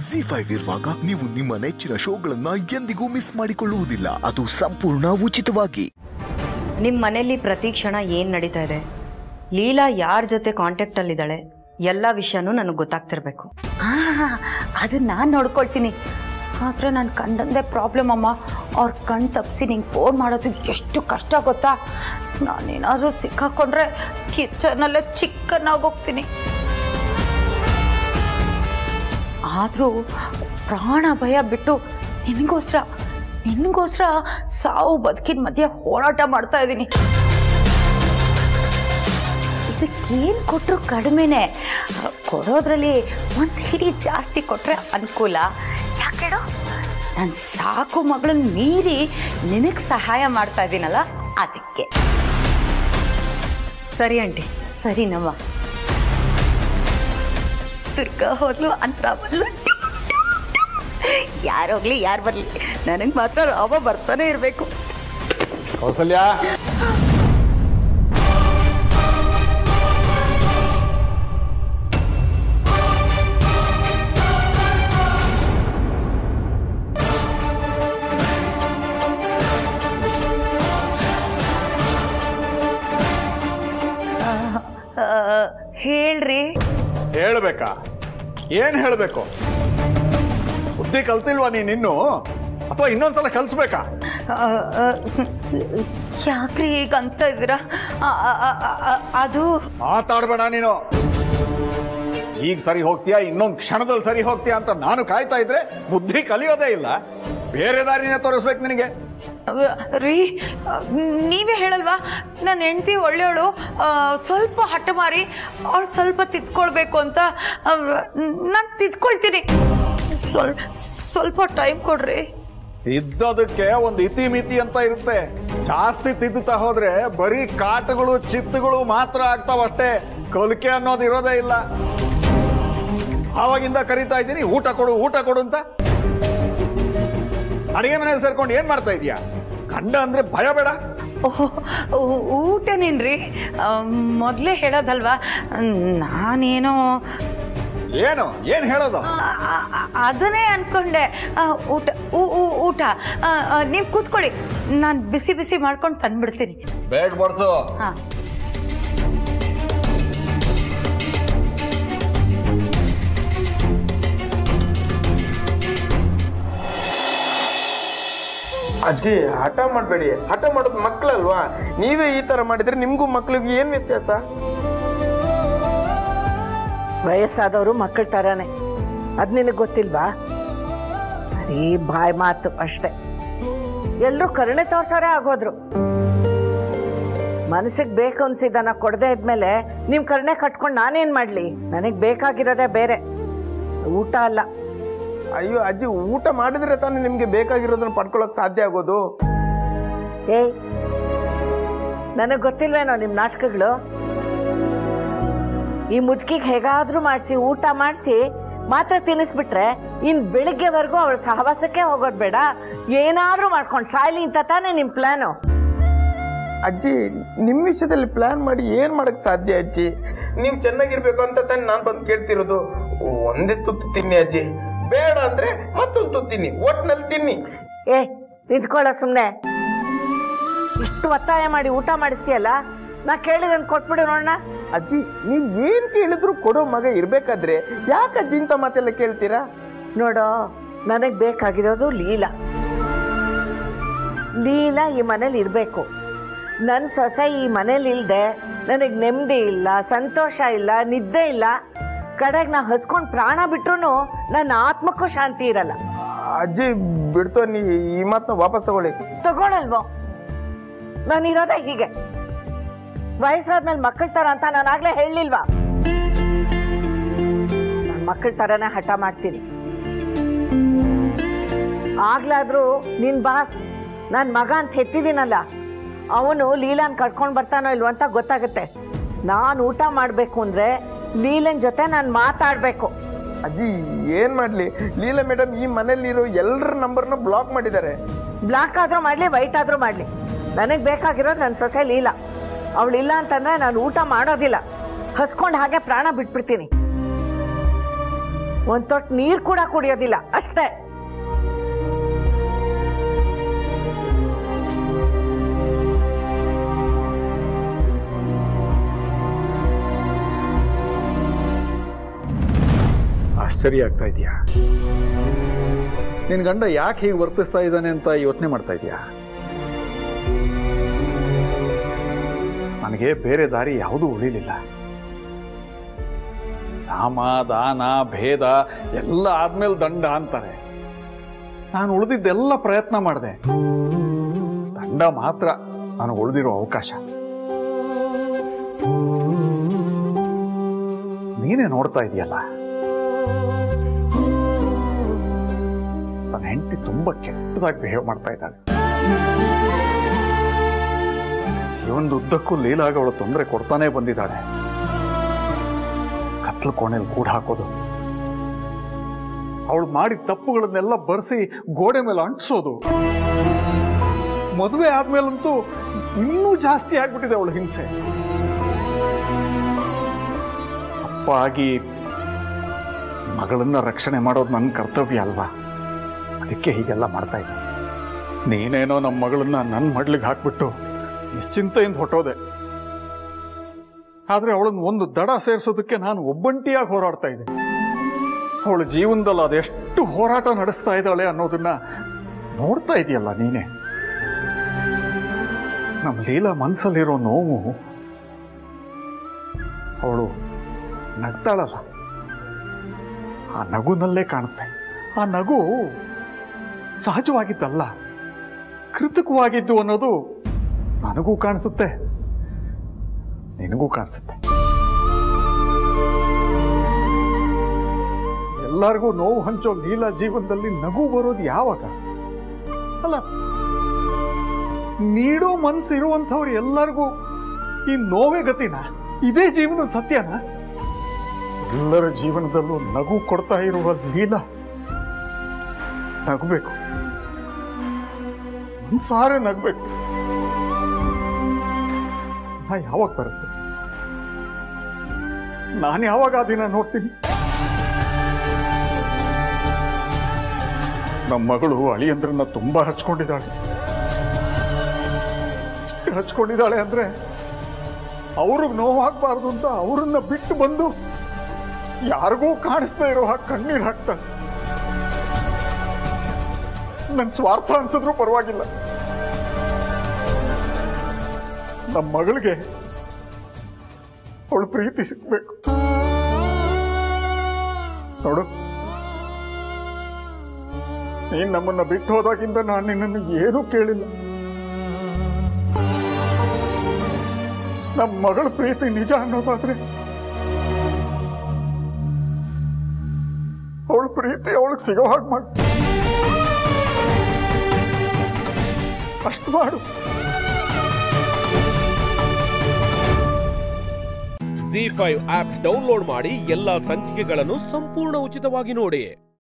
G five ಇರುವಾಗ ನೀವು ನಿಮ್ಮ ನೆಚ್ಚಿನ ಶೋಗಳನ್ನ ಎಂದಿಗೂ ಮಿಸ್ ಮಾಡಿಕೊಳ್ಳುವುದಿಲ್ಲ ಅದು ಸಂಪೂರ್ಣ ಉಚಿತವಾಗಿ ನಿಮ್ಮ ಮನೆಯಲ್ಲಿ ಪ್ರತಿ ಕ್ಷಣ ಏನು ನಡೀತಾ ಇದೆ ಲೀಲಾ ಯಾರ ಜೊತೆ ಕಾಂಟ್ಯಾಕ್ಟಲ್ಲಿದ್ದಾಳೆ ಎಲ್ಲ ವಿಷಯನೂ ನನಗೆ ಗೊತ್ತಾಗ್ತಿರ್ಬೇಕು ಆ ಅದನ್ನ ನಾನು ನೋಡ್ಕೊಳ್ತೀನಿ ಆದರೆ ನಾನು ಕಂಡಂದೇ ಪ್ರಾಬ್ಲಮ್ ಅಮ್ಮ ಅವ್ರ ಕಣ್ ತಪ್ಪಿಸಿ ನಿಂಗೆ ಫೋನ್ ಮಾಡೋದು ಎಷ್ಟು ಕಷ್ಟ ಗೊತ್ತಾ ನಾನೇನಾದರೂ ಸಿಕ್ಕಾಕೊಂಡ್ರೆ ಕಿಚನಲ್ಲೇ ಚಿಕ್ಕನ್ನಾಗಿ ಹೋಗ್ತೀನಿ ಆದರೂ ಪ್ರಾಣ ಭಯ ಬಿಟ್ಟು ನಿನಗೋಸ್ಕರ ನಿನಗೋಸ್ಕರ ಸಾವು ಬದುಕಿನ ಮಧ್ಯೆ ಹೋರಾಟ ಮಾಡ್ತಾ ಇದ್ದೀನಿ ಇದಕ್ಕೇನು ಕೊಟ್ಟರು ಕಡಿಮೆನೆ ಕೊಡೋದ್ರಲ್ಲಿ ಒಂದು ಹಿಡಿ ಜಾಸ್ತಿ ಕೊಟ್ಟರೆ ಅನುಕೂಲ ಯಾಕೇಳು ನಾನು ಸಾಕು ಮಗಳನ್ನ ಮೀರಿ ನಿನಗೆ ಸಹಾಯ ಮಾಡ್ತಾ ಇದ್ದೀನಲ್ಲ ಅದಕ್ಕೆ ಸರಿ ಆಂಟಿ ಸರಿನವ್ವ ದುರ್ಗಾ ಹೋದ್ಲು ಅಂತ ಬಲ್ಲ ಯಾರೋಗ್ಲಿ ಯಾರು ಬರಲಿ ನನಗೆ ಮಾತ್ರ ರಾಮ ಬರ್ತಾನೆ ಇರಬೇಕು ಕೌಸಲ್ಯ ಹೇಳ್ರಿ ಹೇಳ್ಬೇಕಾ ಏನ್ ಹೇಳ್ಬೇಕು ಬುದ್ಧಿ ಕಲ್ತಿಲ್ವಾ ನೀನ್ ಇನ್ನು ಅಥವಾ ಇನ್ನೊಂದ್ಸಲ ಕಲ್ಸ್ಬೇಕಾ ಆ, ಆ, ಯಾಕ್ರಿ ಈಗ ಅಂತ ಇದ್ದೀರಾ ಆ, ಆ, ಆ, ಆ, ಅದು ಮಾತಾಡ್ಬೇಡ ನೀನು ಈಗ ಸರಿ ಹೋಗ್ತೀಯಾ ಇನ್ನೊಂದು ಕ್ಷಣದಲ್ಲಿ ಸರಿ ಹೋಗ್ತೀಯಾ ಅಂತ ನಾನು ಕಾಯ್ತಾ ಇದ್ರೆ ಬುದ್ಧಿ ಕಲಿಯೋದೇ ಇಲ್ಲ ಬೇರೆ ದಾರಿನೇ ತೋರಿಸ್ಬೇಕು ನಿನಗೆ ಅವ- ರೀ ಆ, ನೀವೇ ಹೇಳಲ್ವಾ ನನ್ನ ಹೆಂಡತಿ ಒಳ್ಳೆಯವಳು ಸ್ವಲ್ಪ ಹಠ ಮಾರಿ ಅವಳು ಸ್ವಲ್ಪ ತಿದ್ಕೊಳ್ಬೇಕು ಅಂತ ನಾನು ತಿದ್ಕೊಳ್ತೀನಿ ಸ್ವಲ್ಪ ಸ್ವಲ್ಪ ಟೈಮ್ ಕೊಡ್ರಿ ತಿದ್ದೋದಕ್ಕೆ ಒಂದು ಇತಿ ಮಿತಿ ಅಂತ ಇರುತ್ತೆ ಜಾಸ್ತಿ ತಿದ್ದುತ್ತಾ ಹೋದ್ರೆ ಬರೀ ಕಾಟಗಳು ಚಿತ್ತುಗಳು ಮಾತ್ರ ಆಗ್ತಾವಷ್ಟೇ ಕಲಿಕೆ ಅನ್ನೋದು ಇರೋದೇ ಇಲ್ಲ ಆವಾಗಿಂದ ಕರಿತಾ ಇದ್ದೀನಿ ಊಟ ಕೊಡು ಊಟ ಕೊಡು ಅಂತ ಅಡಿಗೆ ಮನೇಲಿ ಸೇರ್ಕೊಂಡು ಏನ್ ಮಾಡ್ತಾ ಇದೀಯಾ ಗಂಡ ಅಂದ್ರೆ ಭಯ ಬೇಡ ಓಹ್ ಊ- ಊಟನೇನ್ರಿ ಮೊದಲೇ ಹೇಳೋದಲ್ವಾ ನಾನೇನೋ ಏನು ಏನ್ ಹೇಳೋದು ಆ, ಆ, ಅದನ್ನೇ ಅನ್ಕೊಂಡೆ ಆ, ಊಟ ಊ- ಊ- ಊಟ ನೀವು ಕೂತ್ಕೊಳ್ಳಿ ನಾನು ಬಿಸಿ ಬಿಸಿ ಮಾಡ್ಕೊಂಡು ತಂದ್ಬಿಡ್ತೀನಿ ಬೇಗ ಬಡ್ಸು ಹಾಂ ಅಜ್ಜಿ ಹಠ ಮಾಡಬೇಡಿ ಹಠ ಮಾಡೋದು ಮಕ್ಕಳಲ್ವಾ ನೀವೇ ಈ ತರ ಮಾಡಿದ್ರೆ ನಿಮ್ಗೂ ಮಕ್ಳಿಗೂ ಏನ್ ವ್ಯತ್ಯಾಸ ವಯಸ್ಸಾದವರು ಮಕ್ಕಳ ಥರನೇ ಅದು ನಿನಗೆ ಗೊತ್ತಿಲ್ವಾ ಬರೀ ಬಾಯ್ ಮಾತು ಅಷ್ಟೆ ಎಲ್ಲರೂ ಕರುಣೆ ತೋರ್ಸೋರೇ ಆಗೋದ್ರು ಮನಸ್ಸಿಗೆ ಬೇಕು ಅನ್ಸಿದ್ದನ್ನ ಕೊಡದೆ ಇದ್ಮೇಲೆ ನಿಮ್ ಕರುಣೆ ಕಟ್ಕೊಂಡು ನಾನೇನ್ ಮಾಡ್ಲಿ ನನಗೆ ಬೇಕಾಗಿರೋದೇ ಬೇರೆ ಊಟ ಅಲ್ಲ ಅಯ್ಯೋ ಅಜ್ಜಿ ಊಟ ಮಾಡಿದ್ರೆ ತಾನೇ ನಿಮ್ಗೆ ಬೇಕಾಗಿರೋದನ್ನ ಪಡ್ಕೊಳಕ್ ಸಾಧ್ಯ ಆಗೋದು ಏಯ್ ನನಗೆ ಗೊತ್ತಿಲ್ವೇನೋ ನಿಮ್ಮ ನಾಟಕಗಳು ಈ ಮುದುಕಿಗೆ ಹೇಗಾದ್ರೂ ಮಾಡಿಸಿ ಊಟ ಮಾಡಿಸಿ ಮಾತ್ರ ತಿನ್ನಿಸ್ಬಿಟ್ರೆ ಇನ್ ಬೆಳಿಗ್ಗೆವರೆಗೂ ಅವಳ ಸಹವಾಸಕ್ಕೆ ಹೋಗೋದು ಬೇಡ ಏನಾದ್ರೂ ಮಾಡ್ಕೊಂಡು ಸಾಯ್ಲಿ ಅಂತ ತಾನೇ ನಿಮ್ಮ ಪ್ಲಾನು ಅಜ್ಜಿ ನಿಮ್ ವಿಷಯದಲ್ಲಿ ಪ್ಲಾನ್ ಮಾಡಿ ಏನ್ ಮಾಡಕ್ ಸಾಧ್ಯ ಅಜ್ಜಿ ನೀವ್ ಚೆನ್ನಾಗಿರ್ಬೇಕು ಅಂತ ತಾನೇ ನಾನ್ ಬಂದು ಕೇಳ್ತಿರೋದು ಒಂದೇ ತುತ್ತು ತಿನ್ನಿ ಅಜ್ಜಿ ಬೇಡ ಅಂದ್ರೆ ಮತ್ತೊಂದು ತುತ್ತು ತಿನ್ನಿ ಒಟ್ನಲ್ಲಿ ತಿನ್ನಿ ಏ ನಿಂತ್ಕೊಳ್ಳೋ ಸುಮ್ಮನೆ ಇಷ್ಟು ಒತ್ತಾಯ ಮಾಡಿ ಊಟ ಮಾಡಿಸ್ತೀಯಲ್ಲ ನಾ ಕೇಳಿದನ್ ಕೊಟ್ಬಿಡು ನೋಡೋಣ ಅಜ್ಜಿ ನೀವ್ ಏನ್ ಕೇಳಿದ್ರು ಕೊಡೋ ಮಗ ಇರ್ಬೇಕಾದ್ರೆ ಯಾಕೆ ಅಜ್ಜಿ ಇಂಥ ಮಾತೆಲ್ಲ ಕೇಳ್ತೀರಾ ನೋಡೋ ನನಗೆ ಬೇಕಾಗಿರೋದು ಲೀಲಾ ಲೀಲಾ ಈ ಮನೇಲಿ ಇರಬೇಕು ನನ್ನ ಸೊಸೆ ಈ ಮನೇಲಿ ಇಲ್ಲದೆ ನನಗೆ ನೆಮ್ಮದಿ ಇಲ್ಲ ಸಂತೋಷ ಇಲ್ಲ ನಿದ್ದೆ ಇಲ್ಲ ಕಡೆಗೆ ನಾ ಹಸ್ಕೊಂಡು ಪ್ರಾಣ ಬಿಟ್ರು ನನ್ನ ಆತ್ಮಕ್ಕೂ ಶಾಂತಿ ಇರಲ್ಲ ಅಜ್ಜಿ ಬಿಡ್ತೋ ನೀ ಈ ಮಾತನ್ನ ವಾಪಸ್ ತಗೊಳ್ಳಿ ತಗೊಳಲ್ವೋ ನಾನಿರೋದೇ ಹೀಗೆ ವಯಸ್ಸಾದ್ಮೇಲೆ ಮಕ್ಕಳ ಥರ ಅಂತ ನಾನು ಆಗ್ಲೇ ಹೇಳಲಿಲ್ವಾ ನಾನು ಮಕ್ಕಳ ಥರನೇ ಹಠ ಮಾಡ್ತೀನಿ ಆಗ್ಲಾದ್ರೂ ನಿನ್ ಬಾಸ್ ನನ್ನ ಮಗ ಅಂತ ಹೆತ್ತಿದ್ದೀನಲ್ಲ ಅವನು ಲೀಲಾನ್ ಕರ್ಕೊಂಡು ಬರ್ತಾನೋ ಇಲ್ವೋ ಅಂತ ಗೊತ್ತಾಗುತ್ತೆ ನಾನು ಊಟ ಮಾಡಬೇಕು ಅಂದ್ರೆ ಲೀಲನ್ ಜೊತೆ ನಾನು ಮಾತಾಡಬೇಕು ಅಜ್ಜಿ ಏನ್ ಮಾಡ್ಲಿ ಲೀಲಾ ಮೇಡಮ್ ಈ ಮನೇಲಿರೋ ಎಲ್ಲರ ನಂಬರ್ನ ಬ್ಲಾಕ್ ಮಾಡಿದ್ದಾರೆ ಬ್ಲಾಕ್ ಆದ್ರೂ ಮಾಡಲಿ ವೈಟ್ ಆದ್ರೂ ಮಾಡಲಿ ನನಗೆ ಬೇಕಾಗಿರೋದು ನನ್ನ ಸೊಸೆ ಲೀಲಾ ಅವಳಿಲ್ಲ ಅಂತಂದ್ರೆ ನಾನು ಊಟ ಮಾಡೋದಿಲ್ಲ ಹಸ್ಕೊಂಡು ಹಾಗೆ ಪ್ರಾಣ ಬಿಟ್ಬಿಡ್ತೀನಿ ಒಂದು ತೊಟ್ಟು ನೀರು ಕೂಡ ಕುಡಿಯೋದಿಲ್ಲ ಅಷ್ಟೇ ಆಶ್ಚರ್ಯ ಆಗ್ತಾ ಇದೆಯಾ ನಿನ್ ಗಂಡ ಯಾಕೆ ಹೀಗೆ ವರ್ತಿಸ್ತಾ ಇದ್ದಾನೆ ಅಂತ ಯೋಚನೆ ಮಾಡ್ತಾ ಇದೀಯಾ ನನಗೆ ಬೇರೆ ದಾರಿ ಯಾವುದೂ ಉಳಿಲಿಲ್ಲ ಸಾಮ ದಾನ ಭೇದ ಎಲ್ಲ ಆದ್ಮೇಲೆ ದಂಡ ಅಂತಾರೆ ನಾನು ಉಳಿದಿದ್ದೆಲ್ಲ ಪ್ರಯತ್ನ ಮಾಡಿದೆ ದಂಡ ಮಾತ್ರ ನಾನು ಉಳಿದಿರೋ ಅವಕಾಶ ನೀನೇ ನೋಡ್ತಾ ಇದೆಯಲ್ಲ ತನ್ನ ಹೆಂಡತಿ ತುಂಬಾ ಕೆಟ್ಟದಾಗಿ ಬಿಹೇವ್ ಮಾಡ್ತಾ ಇದ್ದಾಳೆ ಜೀವನದ ಉದ್ದಕ್ಕೂ ಲೀಲಾಗ ಅವಳು ತೊಂದರೆ ಕೊಡ್ತಾನೆ ಬಂದಿದ್ದಾಳೆ ಕತ್ಲು ಕೋಣೆಯಲ್ಲಿ ಕೂಡ ಹಾಕೋದು ಅವಳು ಮಾಡಿದ ತಪ್ಪುಗಳನ್ನೆಲ್ಲ ಬರ್ಸಿ ಗೋಡೆ ಮೇಲೆ ಅಂಟಿಸೋದು ಮದುವೆ ಆದ್ಮೇಲಂತೂ ಇನ್ನೂ ಜಾಸ್ತಿ ಆಗ್ಬಿಟ್ಟಿದೆ ಅವಳ ಹಿಂಸೆ ಅಪ್ಪ ಆಗಿ ಮಗಳನ್ನ ರಕ್ಷಣೆ ಮಾಡೋದು ನನ್ನ ಕರ್ತವ್ಯ ಅಲ್ವಾ ಅದಕ್ಕೆ ಹೀಗೆಲ್ಲ ಮಾಡ್ತಾ ಇದ್ದೆ ನೀನೇನೋ ನಮ್ಮ ಮಗಳನ್ನ ನನ್ನ ಮಡ್ಲಿಗೆ ಹಾಕ್ಬಿಟ್ಟು ನಿಶ್ಚಿಂತೆಯಿಂದ ಹೊಟ್ಟೋದೆ ಆದ್ರೆ ಅವಳನ್ನ ಒಂದು ದಡ ಸೇರಿಸೋದಕ್ಕೆ ನಾನು ಒಬ್ಬಂಟಿಯಾಗಿ ಹೋರಾಡ್ತಾ ಇದ್ದೆ ಅವಳ ಜೀವನದಲ್ಲಿ ಅದೆಷ್ಟು ಹೋರಾಟ ನಡೆಸ್ತಾ ಇದ್ದಾಳೆ ಅನ್ನೋದನ್ನ ನೋಡ್ತಾ ಇದೆಯಲ್ಲ ನೀನೇ ನಮ್ಮ ಲೀಲಾ ಮನಸ್ಸಲ್ಲಿರೋ ನೋವು ಅವಳು ನಗ್ತಾಳಲ್ಲ ಆ ನಗುನಲ್ಲೇ ಕಾಣುತ್ತೆ ಆ ನಗು ಸಹಜವಾಗಿದ್ದಲ್ಲ ಕೃತಕವಾಗಿದ್ದು ಅನ್ನೋದು ನನಗೂ ಕಾಣಿಸುತ್ತೆ ನಿನಗೂ ಕಾಣಿಸುತ್ತೆ ಎಲ್ಲರಿಗೂ ನೋವು ಹಂಚೋ ಲೀಲಾ ಜೀವನದಲ್ಲಿ ನಗು ಬರೋದು ಯಾವಾಗ ಅಲ್ಲ ನೀಡೋ ಮನ್ಸು ಇರುವಂಥವ್ರು ಎಲ್ಲರಿಗೂ ಈ ನೋವೇ ಗತಿನ ಇದೇ ಜೀವನದ ಸತ್ಯನ ಎಲ್ಲರ ಜೀವನದಲ್ಲೂ ನಗು ಕೊಡ್ತಾ ಇರುವ ಲೀಲಾ ನಗಬೇಕು ಮನ್ಸಾರೆ ನಗಬೇಕು ನಾ ಯಾವಾಗ ಬರುತ್ತೆ ನಾನು ಯಾವಾಗ ಆ ದಿನ ನೋಡ್ತೀನಿ ನಮ್ಮ ಮಗಳು ಅಳಿಯಂದ್ರನ್ನ ತುಂಬಾ ಹಚ್ಕೊಂಡಿದ್ದಾಳೆ ಎಷ್ಟು ಹಚ್ಕೊಂಡಿದ್ದಾಳೆ ಅಂದ್ರೆ ಅವ್ರಿಗೆ ನೋವಾಗಬಾರ್ದು ಅಂತ ಅವರನ್ನ ಬಿಟ್ಟು ಬಂದು ಯಾರಿಗೂ ಕಾಣಿಸ್ತಾ ಇರೋ ಹಾಗೆ ಕಣ್ಣೀರು ಹಾಕ್ತಾಳೆ ನನ್ ಸ್ವಾರ್ಥ ಅನ್ಸಿದ್ರು ಪರವಾಗಿಲ್ಲ ನಮ್ಮ ಮಗಳಿಗೆ ಅವಳು ಪ್ರೀತಿ ಸಿಗ್ಬೇಕು ನೋಡು ನೀನ್ ನಮ್ಮನ್ನ ಬಿಟ್ಟು ಹೋದಾಗಿಂದ ನಾನು ನಿನ್ನನ್ನು ಏನೂ ಕೇಳಿಲ್ಲ ನಮ್ಮ ಮಗಳ ಪ್ರೀತಿ ನಿಜ ಅನ್ನೋದಾದ್ರೆ ಅವಳ ಪ್ರೀತಿ ಅವಳಿಗೆ ಸಿಗೋ ಹಾಗೆ ಮಾಡು ಅಷ್ಟು ಮಾಡು ಜಿ ಫೈವ್ ಆಪ್ ಡೌನ್ಲೋಡ್ ಮಾಡಿ ಎಲ್ಲಾ ಸಂಚಿಕೆಗಳನ್ನು ಸಂಪೂರ್ಣ ಉಚಿತವಾಗಿ ನೋಡಿ